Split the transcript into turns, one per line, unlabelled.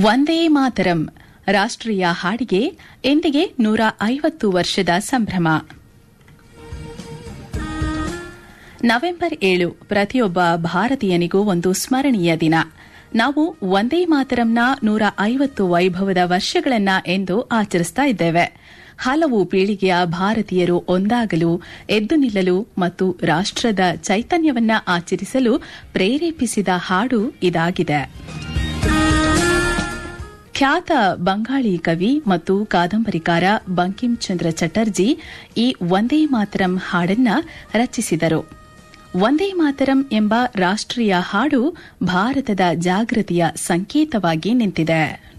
ವಂದೇ ಮಾತರಂ ರಾಷ್ಟ್ರೀಯ ಹಾಡಿಗೆ ಎಂದಿಗೆ ನೂರ ಐವತ್ತು ವರ್ಷದ ಸಂಭ್ರಮ ನವೆಂಬರ್ ಏಳು ಪ್ರತಿಯೊಬ್ಬ ಭಾರತೀಯನಿಗೂ ಒಂದು ಸ್ಮರಣೀಯ ದಿನ ನಾವು ವಂದೇ ಮಾತರಂನ ನೂರ ಐವತ್ತು ವೈಭವದ ವರ್ಷಗಳನ್ನ ಎಂದು ಆಚರಿಸ್ತಾ ಇದ್ದೇವೆ ಹಲವು ಪೀಳಿಗೆಯ ಭಾರತೀಯರು ಒಂದಾಗಲು ಎದ್ದು ನಿಲ್ಲಲು ಮತ್ತು ರಾಷ್ಟದ ಚೈತನ್ಯವನ್ನ ಆಚರಿಸಲು ಪ್ರೇರೇಪಿಸಿದ ಹಾಡು ಇದಾಗಿದೆ ಖ್ಯಾತ ಬಂಗಾಳಿ ಕವಿ ಮತ್ತು ಕಾದಂಬರಿಕಾರ ಬಂಕಿಂ ಚಂದ್ರ ಚಟರ್ಜಿ ಈ ವಂದೇ ಮಾತರಂ ಹಾಡನ್ನ ರಚಿಸಿದರು ವಂದೇ ಮಾತರಂ ಎಂಬ ರಾಷ್ಟ್ರೀಯ ಹಾಡು ಭಾರತದ ಜಾಗೃತಿಯ ಸಂಕೇತವಾಗಿ ನಿಂತಿದೆ